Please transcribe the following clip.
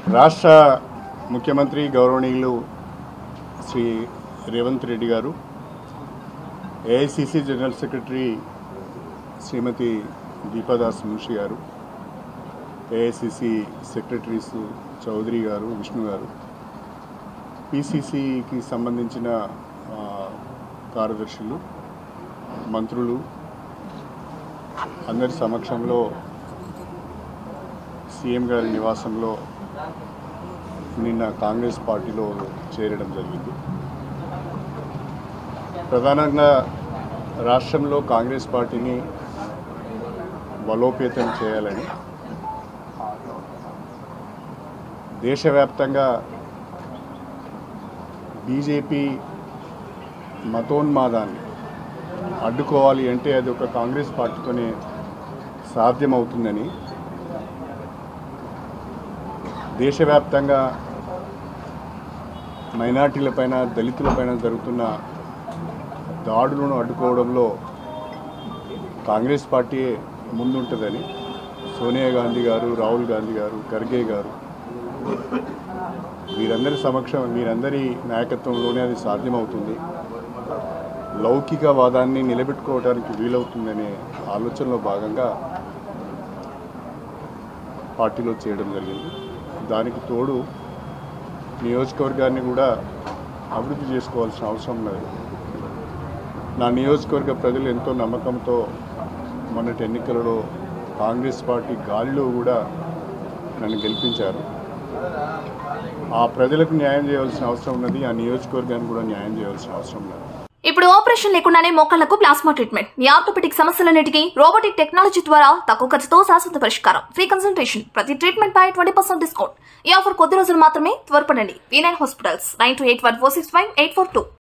రాష్ట్ర ముఖ్యమంత్రి గౌరవనీయులు Shri Revanth Reddy garu AICC general secretary Shrimati Deepa Das Munshi garu AICC secretaries Chowdary గారు విష్ణు గారు పిసిసికి సంబంధించిన ఆ, కార్యదర్శులు మంత్రులు అందరి సమక్షంలో సీఎం గారి నివాసంలో నిన్న కాంగ్రెస్ పార్టీలో చేరడం జరిగింది ప్రధానంగా రాష్ట్రంలో కాంగ్రెస్ పార్టీని బలోపేతం చేయాలని దేశవ్యాప్తంగా బీజేపీ మతోన్మాదాన్ని అడ్డుకోవాలి అంటే అది ఒక కాంగ్రెస్ పార్టీతోనే సాధ్యమవుతుందని దేశవ్యాప్తంగా మైనార్టీలపైన దళితులపైన జరుగుతున్న దాడులను అడ్డుకోవడంలో కాంగ్రెస్ పార్టీ ముందుంటుందని సోనియా గాంధీ గారు రాహుల్ గాంధీ గారు ఖర్గే గారు వీరందరి సమక్షం వీరందరి నాయకత్వంలోనే అది సాధ్యమవుతుంది లౌకికవాదాన్ని నిలబెట్టుకోవడానికి వీలవుతుందనే ఆలోచనలో భాగంగా పార్టీలో చేయడం జరిగింది దానికి తోడు నియోజకవర్గాన్ని కూడా అభివృద్ధి చేసుకోవాల్సిన అవసరం లేదు నా నియోజకవర్గ ప్రజలు ఎంతో నమ్మకంతో మొన్నటి ఎన్నికలలో కాంగ్రెస్ పార్టీ గాలిలో కూడా నన్ను గెలిపించారు ఆ ప్రజలకు న్యాయం చేయాల్సిన అవసరం ఉన్నది ఆ నియోజకవర్గానికి కూడా న్యాయం చేయాల్సిన అవసరం ఉన్నది ఇప్పుడు ఆపరేషన్ లేకుండానే మోకాళ్లకు ప్లాస్మా ట్రీట్మెంట్ మీ ఆర్థోపెటిక్ సమస్యలన్నిటికీ రోబోటిక్ టెక్నాలజీ ద్వారా తక్కువ ఖర్చుతో శాశ్వత పరిష్కారం ఫ్రీ కన్సల్టేషన్ ప్రతి ట్రీట్మెంట్ పై ట్వంటీ పర్సెంట్ డిస్కౌంట్ ఈ ఆఫర్ కొద్ది రోజులు మాత్రమే త్వరపడండి V nine hospitals nine two eight one four six five eight four two